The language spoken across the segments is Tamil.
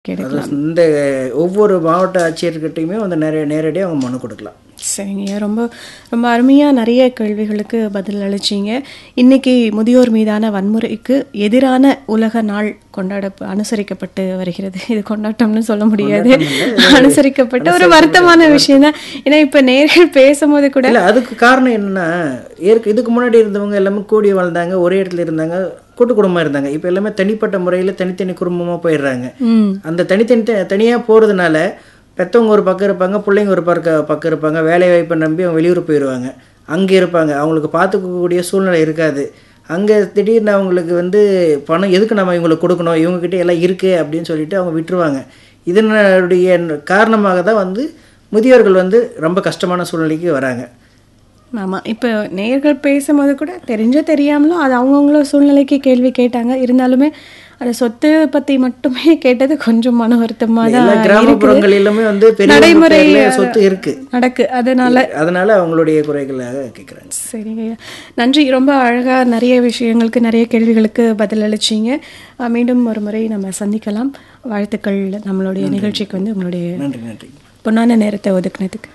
கிடைக்கலாம் அது இந்த ஒவ்வொரு மாவட்ட ஆட்சியர்கிட்டையுமே வந்து நிறைய நேரடியாக அவங்க மனு கொடுக்கலாம் சரிங்க ரொம்ப ரொம்ப அருமையாக நிறைய கேள்விகளுக்கு பதில் அளிச்சிங்க இன்னைக்கு முதியோர் மீதான வன்முறைக்கு எதிரான உலக நாள் கொண்டாட அனுசரிக்கப்பட்டு வருகிறது இது கொண்டாட்டம்னு சொல்ல முடியாது அனுசரிக்கப்பட்ட ஒரு வருத்தமான விஷயம் தான் ஏன்னா இப்போ நேர்கள் பேசும்போது கூட இல்லை அதுக்கு காரணம் என்னன்னா ஏற்க இதுக்கு முன்னாடி இருந்தவங்க எல்லாமே கூடி வாழ்ந்தாங்க ஒரே இடத்துல இருந்தாங்க கூட்டு குடும்பமாக இருந்தாங்க இப்போ எல்லாமே தனிப்பட்ட முறையில் தனித்தனி குடும்பமாக போயிடுறாங்க ம் அந்த தனித்தனி தனியாக போகிறதுனால பெற்றவங்க ஒரு பக்கம் இருப்பாங்க பிள்ளைங்க ஒரு பக்க பக்கம் இருப்பாங்க வேலை வாய்ப்பை நம்பி அவங்க வெளியூர் போயிடுவாங்க அங்கே இருப்பாங்க அவங்களுக்கு பார்த்துக்கக்கூடிய சூழ்நிலை இருக்காது அங்கே திடீர்னு அவங்களுக்கு வந்து பணம் எதுக்கு நம்ம இவங்களுக்கு கொடுக்கணும் இவங்ககிட்ட எல்லாம் இருக்குது அப்படின்னு சொல்லிட்டு அவங்க விட்டுருவாங்க இதனுடைய காரணமாக தான் வந்து முதியோர்கள் வந்து ரொம்ப கஷ்டமான சூழ்நிலைக்கு வராங்க ஆமாம் இப்போ நேர்கள் பேசும்போது கூட தெரிஞ்சோ தெரியாமலும் அது அவங்கவுங்கள சூழ்நிலைக்கு கேள்வி கேட்டாங்க இருந்தாலுமே அது சொத்து பற்றி மட்டுமே கேட்டது கொஞ்சம் மன வருத்தமாக எல்லா தான் இருக்குது கிராமப்புறங்களிலுமே வந்து பெரிய நடைமுறை சொத்து இருக்கு நடக்கு அதனால அதனால அவங்களுடைய குறைகளாக கேட்குறாங்க சரிங்க ஐயா நன்றி ரொம்ப அழகாக நிறைய விஷயங்களுக்கு நிறைய கேள்விகளுக்கு பதில் அளிச்சிங்க அஹ் மீண்டும் ஒரு முறை நம்ம சந்திக்கலாம் வாழ்த்துக்கள் நம்மளுடைய நிகழ்ச்சிக்கு வந்து உங்களுடைய நன்றி நன்றி பொன்னான நேரத்தை ஒதுக்குனதுக்கு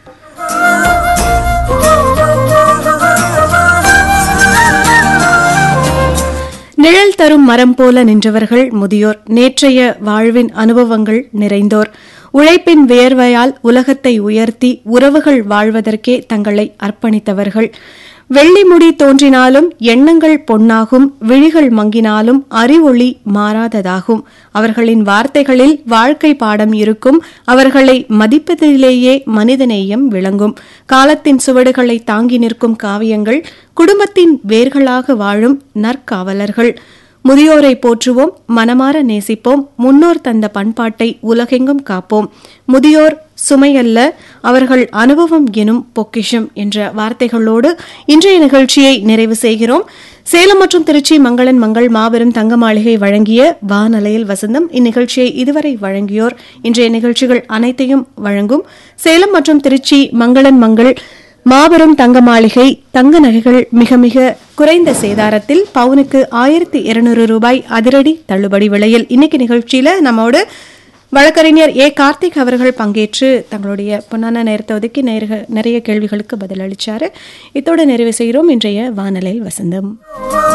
நிழல் தரும் மரம் போல நின்றவர்கள் முதியோர் நேற்றைய வாழ்வின் அனுபவங்கள் நிறைந்தோர் உழைப்பின் வேர்வையால் உலகத்தை உயர்த்தி உறவுகள் வாழ்வதற்கே தங்களை அர்ப்பணித்தவர்கள் வெள்ளி முடி தோன்றினாலும் எண்ணங்கள் பொன்னாகும் விழிகள் மங்கினாலும் அறிவொளி மாறாததாகும் அவர்களின் வார்த்தைகளில் வாழ்க்கை பாடம் இருக்கும் அவர்களை மதிப்பதிலேயே மனிதநேயம் விளங்கும் காலத்தின் சுவடுகளை தாங்கி நிற்கும் காவியங்கள் குடும்பத்தின் வேர்களாக வாழும் நற்காவலர்கள் முதியோரை போற்றுவோம் மனமார நேசிப்போம் முன்னோர் தந்த பண்பாட்டை உலகெங்கும் காப்போம் முதியோர் சுமையல்ல அவர்கள் அனுபவம் எனும் பொக்கிஷம் என்ற வார்த்தைகளோடு இன்றைய நிகழ்ச்சியை நிறைவு செய்கிறோம் சேலம் மற்றும் திருச்சி மங்களன் மங்கள் மாபெரும் தங்க மாளிகை வழங்கிய வானலையில் வசந்தம் இந்நிகழ்ச்சியை இதுவரை வழங்கியோர் இன்றைய நிகழ்ச்சிகள் அனைத்தையும் வழங்கும் சேலம் மற்றும் திருச்சி மங்களன் மங்கள் மாபெரும் தங்க மாளிகை தங்க நகைகள் மிக மிக குறைந்த சேதாரத்தில் பவுனுக்கு ஆயிரத்தி இருநூறு ரூபாய் அதிரடி தள்ளுபடி விலையில் இன்னைக்கு நிகழ்ச்சியில நம்மோடு வழக்கறிஞர் ஏ கார்த்திக் அவர்கள் பங்கேற்று தங்களுடைய பொன்னான நேரத்தை ஒதுக்கி நேர்க- நிறைய கேள்விகளுக்கு பதிலளிச்சாரு இத்தோடு நிறைவு செய்கிறோம் இன்றைய வானலையில் வசந்தம்